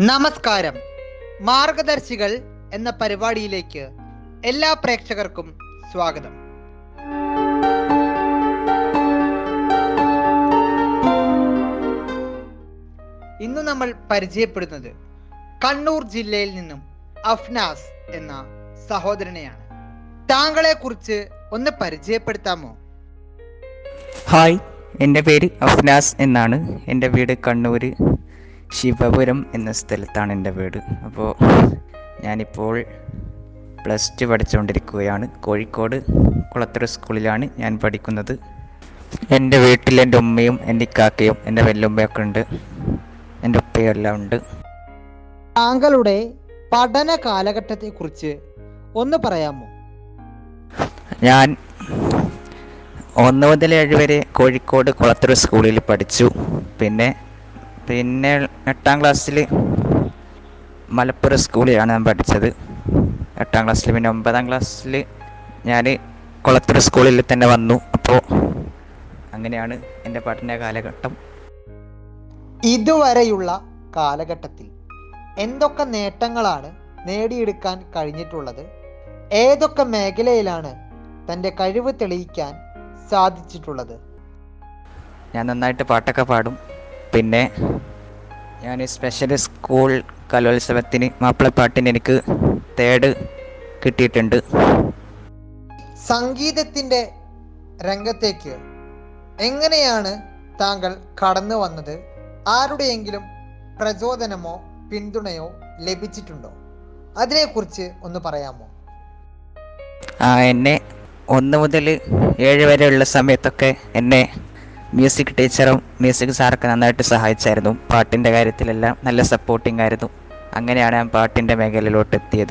നമസ്കാരം മാർഗദർശികൾ എന്ന പരിപാടിയിലേക്ക് എല്ലാ പ്രേക്ഷകർക്കും സ്വാഗതം ഇന്ന് നമ്മൾ പരിചയപ്പെടുന്നത് കണ്ണൂർ ജില്ലയിൽ നിന്നും അഫ്നാസ് എന്ന സഹോദരനെയാണ് താങ്കളെ കുറിച്ച് ഒന്ന് പരിചയപ്പെടുത്താമോ ഹായ് എൻ്റെ പേര് അഫ്നാസ് എന്നാണ് എൻ്റെ വീട് കണ്ണൂർ ശിവപുരം എന്ന സ്ഥലത്താണ് എൻ്റെ വീട് അപ്പോൾ ഞാനിപ്പോൾ പ്ലസ് ടു പഠിച്ചുകൊണ്ടിരിക്കുകയാണ് കോഴിക്കോട് കുളത്തൂർ സ്കൂളിലാണ് ഞാൻ പഠിക്കുന്നത് എൻ്റെ വീട്ടിൽ എൻ്റെ ഉമ്മയും എൻ്റെ കാക്കയും എൻ്റെ വെല്ലുമ്മയൊക്കെ ഉണ്ട് എൻ്റെ ഉപ്പയും എല്ലാം ഉണ്ട് താങ്കളുടെ പഠന കാലഘട്ടത്തെ കുറിച്ച് ഒന്ന് പറയാമോ ഞാൻ ഒന്ന് മുതൽ ഏഴ് വരെ കോഴിക്കോട് കുളത്തൂർ സ്കൂളിൽ പഠിച്ചു പിന്നെ പിന്നെ എട്ടാം ക്ലാസ്സിൽ മലപ്പുറം സ്കൂളിലാണ് ഞാൻ പഠിച്ചത് എട്ടാം ക്ലാസ്സിൽ പിന്നെ ഒമ്പതാം ക്ലാസ്സിൽ ഞാൻ കുളത്തൂർ സ്കൂളിൽ തന്നെ വന്നു അപ്പോൾ അങ്ങനെയാണ് എൻ്റെ പഠന കാലഘട്ടം ഇതുവരെയുള്ള കാലഘട്ടത്തിൽ എന്തൊക്കെ നേട്ടങ്ങളാണ് നേടിയെടുക്കാൻ കഴിഞ്ഞിട്ടുള്ളത് ഏതൊക്കെ മേഖലയിലാണ് തൻ്റെ കഴിവ് തെളിയിക്കാൻ സാധിച്ചിട്ടുള്ളത് ഞാൻ നന്നായിട്ട് പാട്ടൊക്കെ പാടും പിന്നെ ഞാൻ സ്പെഷ്യൽ സ്കൂൾ കലോത്സവത്തിന് മാപ്പിളപ്പാട്ടിന് എനിക്ക് തേർഡ് കിട്ടിയിട്ടുണ്ട് സംഗീതത്തിൻ്റെ രംഗത്തേക്ക് എങ്ങനെയാണ് താങ്കൾ കടന്നു വന്നത് ആരുടെയെങ്കിലും പ്രചോദനമോ പിന്തുണയോ ലഭിച്ചിട്ടുണ്ടോ അതിനെക്കുറിച്ച് ഒന്ന് പറയാമോ ആ എന്നെ ഒന്ന് മുതൽ ഏഴ് വരെയുള്ള സമയത്തൊക്കെ എന്നെ മ്യൂസിക് ടീച്ചറും മ്യൂസിക് സാറൊക്കെ നന്നായിട്ട് സഹായിച്ചായിരുന്നു പാട്ടിൻ്റെ കാര്യത്തിലെല്ലാം നല്ല സപ്പോർട്ടിംഗ് ആയിരുന്നു അങ്ങനെയാണ് ഞാൻ പാട്ടിൻ്റെ മേഖലയിലോട്ട് എത്തിയത്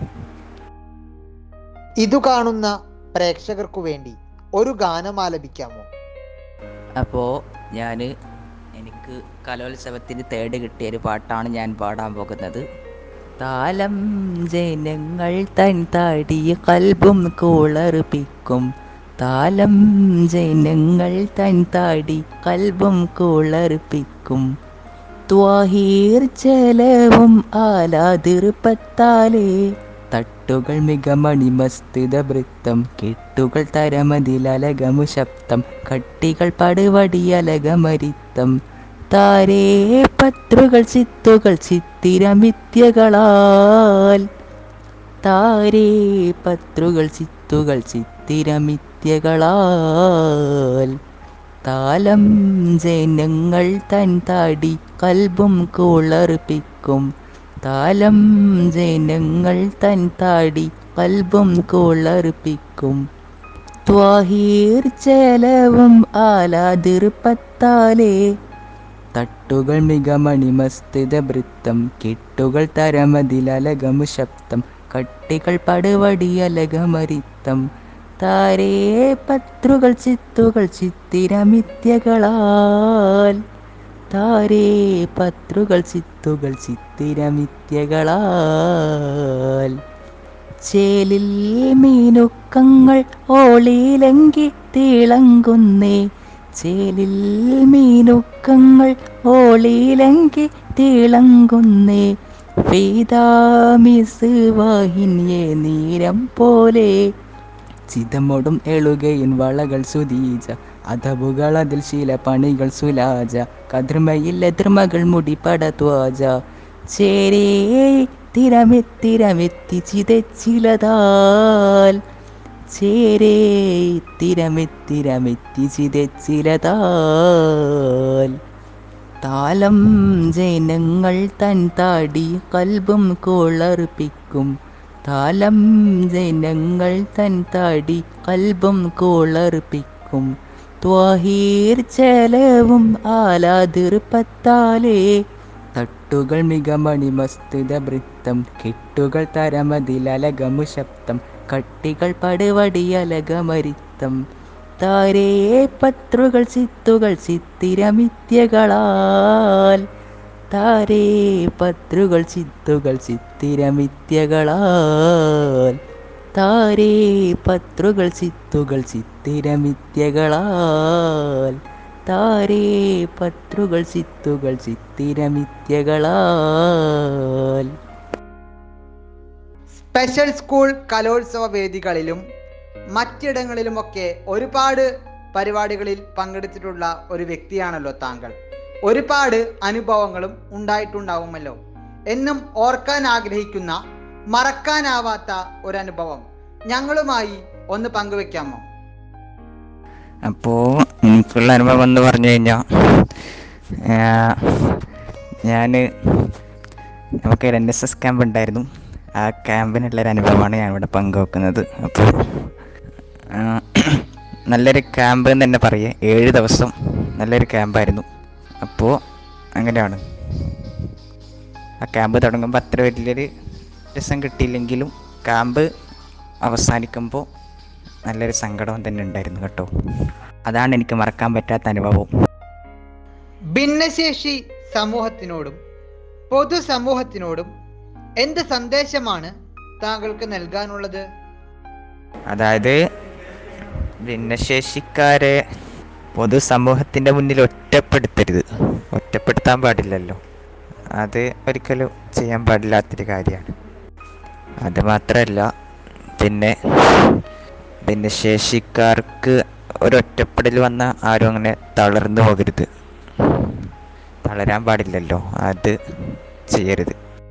ഇതു കാണുന്ന പ്രേക്ഷകർക്കു വേണ്ടി ഒരു ഗാനം ആലപിക്കാമോ അപ്പോൾ ഞാൻ എനിക്ക് കലോത്സവത്തിന് തേർഡ് കിട്ടിയ ഒരു പാട്ടാണ് ഞാൻ പാടാൻ പോകുന്നത് താലം ജനങ്ങൾ തൻ താടിയ കൽബും കൂളറുപ്പിക്കും താലം ജനങ്ങൾ തൻ താടി കൽബും കൂളറുപ്പിക്കും ത്വാഹീർ ചെലവും ആലാതിർപ്പത്താലേ തട്ടുകൾ മികമണി മസ്തിത വൃത്തം കെട്ടുകൾ തരമതിലലകമു ശബ്ദം കട്ടികൾ പടുവടിയലകമരിത്തം താരേ പത്രുകൾ ചിത്തുകൾ ചിത്തിരമിത്യകളാൽ താരേ പത്രുകൾ ചിത്തുകൾ ചിത്തിരമിത്യകളാൽ താലം ജനങ്ങൾ തൻ താടി കൽബും കൂളർപ്പിക്കും താലം ജനങ്ങൾ തൻ താടി കൽബും കൂളർപ്പിക്കും ത്വാഹീർ ചെലവും ആലാതിർപ്പത്താലേ തട്ടുകൾ മികമണി മസ്തിത വൃത്തം കെട്ടുകൾ തരമതിലലകമു ശബ്ദം കട്ടികൾ പടുവടിയലകമരിത്തം താരേ പത്രുകൾ ചിത്തുകൾ ചിത്തിരമിത്യകളാൽ താരേ പത്രുകൾ ചിത്തുകൾ ചിത്തിരമിത്യകളാൽ ചേലിൽ മീനുക്കങ്ങൾ ഓളിയിലെങ്കി തിളങ്ങുന്നേ ചേലിൽ മീനുക്കങ്ങൾ ഓളിയിലെങ്കി തിളങ്ങുന്നേ ഫീതാമിസ് വാഹിനിയെ നീരം പോലെ ചിതമൊടും എളുകയിൻ വളകൾ സുതീജ അധവുകൾ അതിൽ ശീല പണികൾ സുലാജ കതിർമയിൽ എതിർമകൾ മുടിപട ത്വാജ ചേരേ തിരമെത്തിരമെത്തി ചിതച്ചിലതാൽ ചേരേ തിരമെത്തിരമെത്തി ചിതച്ചിലതാൽ താലം ജനങ്ങൾ തൻ താടി കൽബും കോളർപ്പിക്കും താലം ജനങ്ങൾ തൻ താടി കൽബും കോളർപ്പിക്കും ത്വാഹീർ ചെലവും ആലാതിർപ്പത്താലേ തട്ടുകൾ മികമണി മസ്തിത വൃത്തം കെട്ടുകൾ തരമതിലലകമു ശബ്ദം കട്ടികൾ പടുവടിയലകമരിത്തം താരേ പത്രുകൾ ചിത്തുകൾ ചിത്തിരമിത്യകളാൽ താരേ പത്രുകൾ ചിത്തുകൾ ചിത്തിരമിത്യകളാൽ താരേ പത്രുകൾ ചിത്തുകൾ ചിത്തിരമിത്യകളാൽ ചിത്താരേ പത്രുകൾ ചിത്തുകൾ ചിത്തിരമിഥ്യകളാൽ സ്പെഷ്യൽ സ്കൂൾ കലോത്സവ വേദികളിലും മറ്റിടങ്ങളിലുമൊക്കെ ഒരുപാട് പരിപാടികളിൽ പങ്കെടുത്തിട്ടുള്ള ഒരു വ്യക്തിയാണല്ലോ താങ്കൾ ഒരുപാട് അനുഭവങ്ങളും ഉണ്ടായിട്ടുണ്ടാവുമല്ലോ എന്നും ഓർക്കാൻ ആഗ്രഹിക്കുന്ന മറക്കാനാവാത്ത ഒരു അനുഭവം ഞങ്ങളുമായി ഒന്ന് പങ്കുവെക്കാമോ അപ്പോൾ എനിക്കുള്ള അനുഭവം എന്ന് പറഞ്ഞു കഴിഞ്ഞാൽ ഞാൻ നമുക്ക് എൻ എസ് എസ് ക്യാമ്പ് ഉണ്ടായിരുന്നു ആ ക്യാമ്പിനുള്ളൊരു അനുഭവമാണ് ഞാൻ ഇവിടെ പങ്കുവെക്കുന്നത് അപ്പോൾ ആ, നല്ലൊരു ക്യാമ്പ് എന്ന് തന്നെ പറയേ ഏഴ് ദിവസം നല്ലൊരു ക്യാമ്പായിരുന്നു അപ്പോൾ അങ്ങനെയാണ് ആ ക്യാമ്പ് തുടങ്ങുമ്പോൾ അത്ര വലിയൊരു രസം കിട്ടിയില്ലെങ്കിലും ക്യാമ്പ് അവസാനിക്കുമ്പോൾ നല്ലൊരു സങ്കടം തന്നെ ഉണ്ടായിരുന്നു കേട്ടോ അതാണ് എനിക്ക് മറക്കാൻ പറ്റാത്ത അനുഭവം ഭിന്നശേഷി സമൂഹത്തിനോടും പൊതുസമൂഹത്തിനോടും എന്ത് സന്ദേശമാണ് താങ്കൾക്ക് നൽകാനുള്ളത് അതായത് ഭിന്നശേഷിക്കാരെ പൊതുസമൂഹത്തിൻ്റെ മുന്നിൽ ഒറ്റപ്പെടുത്തരുത് ഒറ്റപ്പെടുത്താൻ പാടില്ലല്ലോ അത് ഒരിക്കലും ചെയ്യാൻ പാടില്ലാത്തൊരു കാര്യമാണ് അത് മാത്രമല്ല പിന്നെ ഭിന്നശേഷിക്കാർക്ക് ഒരൊറ്റപ്പെടൽ വന്ന ആരും അങ്ങനെ തളർന്നു പോകരുത് തളരാൻ പാടില്ലല്ലോ അത് ചെയ്യരുത്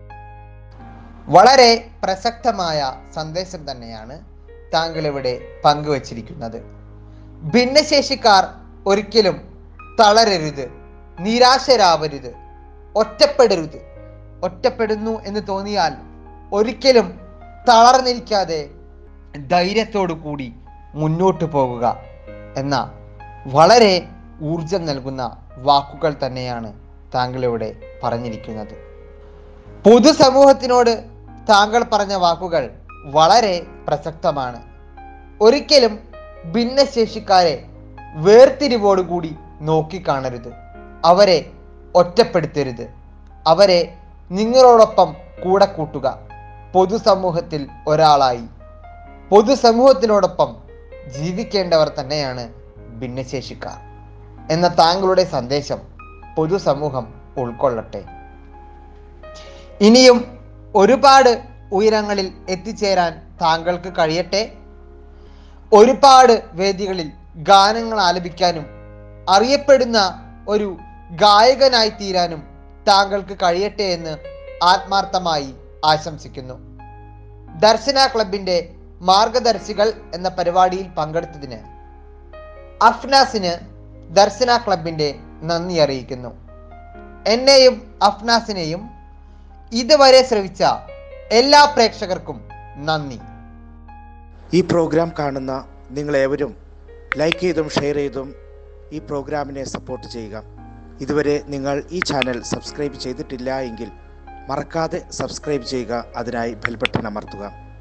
വളരെ പ്രസക്തമായ സന്ദേശം തന്നെയാണ് താങ്കൾ ഇവിടെ പങ്കുവച്ചിരിക്കുന്നത് ഭിന്നശേഷിക്കാർ ഒരിക്കലും തളരരുത് നിരാശരാവരുത് ഒറ്റപ്പെടരുത് ഒറ്റപ്പെടുന്നു എന്ന് തോന്നിയാൽ ഒരിക്കലും തളർന്നിരിക്കാതെ ധൈര്യത്തോടു കൂടി മുന്നോട്ട് പോകുക എന്ന വളരെ ഊർജം നൽകുന്ന വാക്കുകൾ തന്നെയാണ് താങ്കൾ ഇവിടെ പറഞ്ഞിരിക്കുന്നത് പൊതുസമൂഹത്തിനോട് താങ്കൾ പറഞ്ഞ വാക്കുകൾ വളരെ പ്രസക്തമാണ് ഒരിക്കലും ഭിന്നശേഷിക്കാരെ വേർതിരിവോടുകൂടി നോക്കിക്കാണരുത് അവരെ ഒറ്റപ്പെടുത്തരുത് അവരെ നിങ്ങളോടൊപ്പം കൂടെ കൂട്ടുക പൊതുസമൂഹത്തിൽ ഒരാളായി പൊതുസമൂഹത്തിനോടൊപ്പം ജീവിക്കേണ്ടവർ തന്നെയാണ് ഭിന്നശേഷിക്കാർ എന്ന താങ്കളുടെ സന്ദേശം പൊതുസമൂഹം ഉൾക്കൊള്ളട്ടെ ഇനിയും ഒരുപാട് ഉയരങ്ങളിൽ എത്തിച്ചേരാൻ താങ്കൾക്ക് കഴിയട്ടെ ഒരുപാട് വേദികളിൽ ഗാനങ്ങൾ ആലപിക്കാനും അറിയപ്പെടുന്ന ഒരു ഗായകനായി തീരാനും താങ്കൾക്ക് കഴിയട്ടെ എന്ന് ആത്മാർത്ഥമായി ആശംസിക്കുന്നു ദർശന ക്ലബിന്റെ മാർഗദർശികൾ എന്ന പരിപാടിയിൽ പങ്കെടുത്തതിന് അഫ്നാസിന് ദർശന ക്ലബിന്റെ നന്ദി അറിയിക്കുന്നു എന്നെയും അഫ്നാസിനെയും ഇതുവരെ ശ്രവിച്ച എല്ലാ പ്രേക്ഷകർക്കും നന്ദി ഈ പ്രോഗ്രാം കാണുന്ന നിങ്ങളേവരും ലൈക്ക് ചെയ്തും ഷെയർ ചെയ്തും ഈ പ്രോഗ്രാമിനെ സപ്പോർട്ട് ചെയ്യുക ഇതുവരെ നിങ്ങൾ ഈ ചാനൽ സബ്സ്ക്രൈബ് ചെയ്തിട്ടില്ല എങ്കിൽ മറക്കാതെ സബ്സ്ക്രൈബ് ചെയ്യുക അതിനായി ബെൽ ബട്ടൺ അമർത്തുക